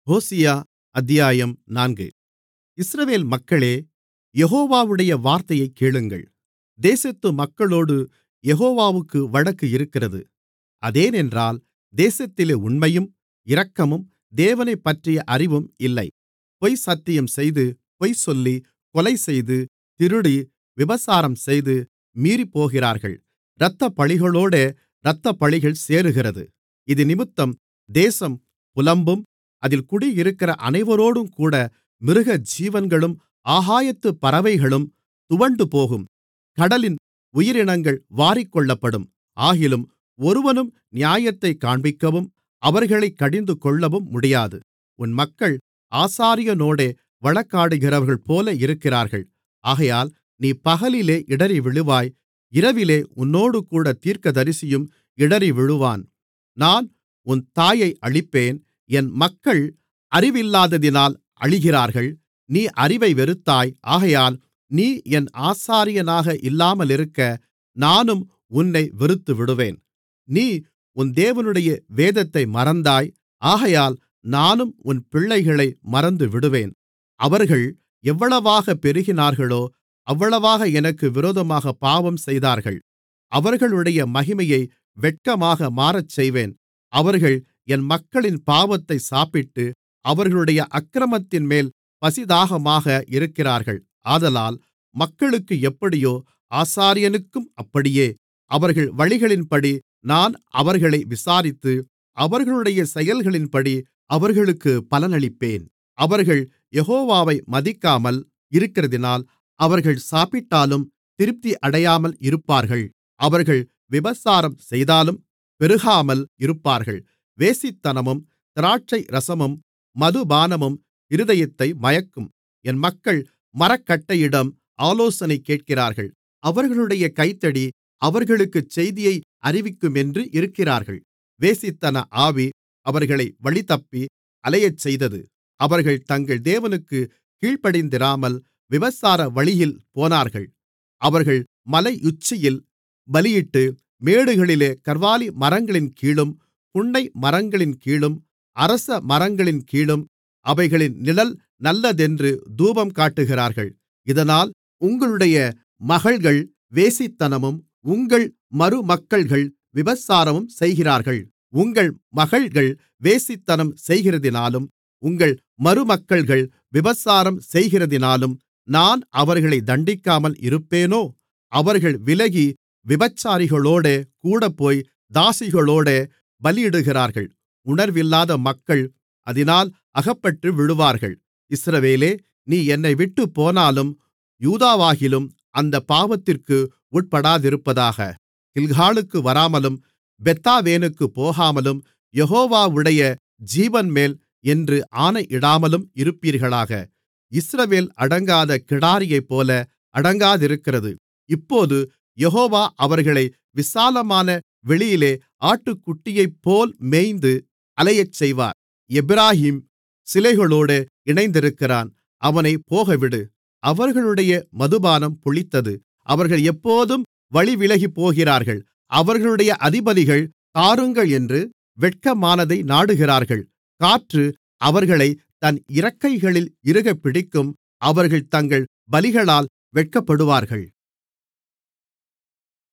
ஓசியா அத்தியாயம் நான்கு இஸ்ரவேல் மக்களே யெகோவாவுடைய வார்த்தையைக் கேளுங்கள் தேசத்து மக்களோடு யெகோவாவுக்கு வழக்கு இருக்கிறது அதேனென்றால் தேசத்திலே உண்மையும் இரக்கமும் தேவனைப்பற்றிய அறிவும் இல்லை பொய்சத்தியம் செய்து பொய்சொல்லி கொலைசெய்து திருடி விபசாரம்செய்து மீறிப்போகிறார்கள் இரத்தப்பழிகளோடே இரத்தப்பழிகள் சேருகிறது இதினிமித்தம் தேசம் புலம்பும் அதில் குடியிருக்கிற அனைவரோடுங்கூட மிருகஜீவன்களும் ஆகாயத்துப் பறவைகளும் துவண்டுபோகும் கடலின் உயிரினங்கள் வாரிக்கொள்ளப்படும் ஆகிலும் ஒருவனும் நியாயத்தைக் காண்பிக்கவும் அவர்களைக் கடிந்துகொள்ளவும் முடியாது உன் மக்கள் ஆசாரியனோடே வழக்காடுகிறவர்கள்போல இருக்கிறார்கள் ஆகையால் நீ பகலிலே இடறிவிழுவாய் இரவிலே உன்னோடுகூட தீர்க்கதரிசியும் இடறிவிழுவான் நான் உன் தாயை அழிப்பேன் என் மக்கள் அறிவில்லாததினால் அழிகிறார்கள் நீ அறிவை வெறுத்தாய் ஆகையால் நீ என் ஆசாரியனாக இல்லாமலிருக்க நானும் உன்னை வெறுத்துவிடுவேன் நீ உன் தேவனுடைய வேதத்தை மறந்தாய் ஆகையால் நானும் உன் பிள்ளைகளை மறந்துவிடுவேன் அவர்கள் எவ்வளவாகப் பெருகினார்களோ அவ்வளவாக எனக்கு விரோதமாகப் பாவம் செய்தார்கள் அவர்களுடைய மகிமையை வெட்கமாக மாறச்செய்வேன் அவர்கள் என் மக்களின் பாவத்தை சாப்பிட்டு அவர்களுடைய அக்கிரமத்தின்மேல் பசிதாகமாக இருக்கிறார்கள் ஆதலால் மக்களுக்கு எப்படியோ ஆசாரியனுக்கும் அப்படியே அவர்கள் வழிகளின்படி நான் அவர்களை விசாரித்து அவர்களுடைய செயல்களின்படி அவர்களுக்குப் பலனளிப்பேன் அவர்கள் யெகோவாவை மதிக்காமல் இருக்கிறதினால் அவர்கள் சாப்பிட்டாலும் திருப்தி அடையாமல் இருப்பார்கள் அவர்கள் விபசாரம் செய்தாலும் பெருகாமல் இருப்பார்கள் வேசித்தனமும் திராட்சைரசமும் மதுபானமும் இருதயத்தை மயக்கும் என் மக்கள் மரக்கட்டையிடம் ஆலோசனை கேட்கிறார்கள் அவர்களுடைய கைத்தடி அவர்களுக்குச் செய்தியை அறிவிக்குமென்று இருக்கிறார்கள் வேசித்தன ஆவி அவர்களை வழிதப்பி அலையச்செய்தது அவர்கள் தங்கள் தேவனுக்குக் கீழ்ப்படிந்திராமல் விபசார வழியில் போனார்கள் அவர்கள் மலையுச்சியில் பலியிட்டு மேடுகளிலே கர்வாலி மரங்களின் கீழும் புன்னை மரங்களின் கீழும் அரச மரங்களின் கீழும் அவைகளின் நிழல் நல்லதென்று தூபம் காட்டுகிறார்கள் இதனால் உங்களுடைய மகள்கள் வேசித்தனமும் உங்கள் மருமக்கள்கள் விபசாரமும் செய்கிறார்கள் உங்கள் மகள்கள் வேசித்தனம் செய்கிறதினாலும் உங்கள் மருமக்கள்கள் விபசாரம் செய்கிறதினாலும் நான் அவர்களை தண்டிக்காமல் இருப்பேனோ அவர்கள் விலகி விபச்சாரிகளோடே கூடப்போய் தாசிகளோடே பலியிடுகிறார்கள் உணர்வில்லாத மக்கள் அதினால் அகப்பட்டு விழுவார்கள் இஸ்ரவேலே நீ என்னைவிட்டுப் போனாலும் யூதாவாகிலும் அந்தப் பாவத்திற்கு உட்படாதிருப்பதாக கில்காலுக்கு வராமலும் பெத்தாவேனுக்குப் போகாமலும் யெகோவாவுடைய ஜீவன்மேல் என்று ஆணையிடாமலும் இருப்பீர்களாக இஸ்ரவேல் அடங்காத கிடாரியைப்போல அடங்காதிருக்கிறது இப்போது யெகோவா அவர்களை விசாலமான வெளியிலே ஆட்டுக்குட்டியைப்போல் மேய்ந்து அலையச்செய்வார் எப்பிராயீம் சிலைகளோடு இணைந்திருக்கிறான் அவனைப் போகவிடு அவர்களுடைய மதுபானம் புளித்தது அவர்கள் எப்போதும் வழிவிலகிப் போகிறார்கள் அவர்களுடைய அதிபதிகள் தாருங்கள் என்று வெட்கமானதை நாடுகிறார்கள் காற்று அவர்களைத் தன் இறக்கைகளில் இறுகப் பிடிக்கும் அவர்கள் தங்கள் பலிகளால் வெட்கப்படுவார்கள்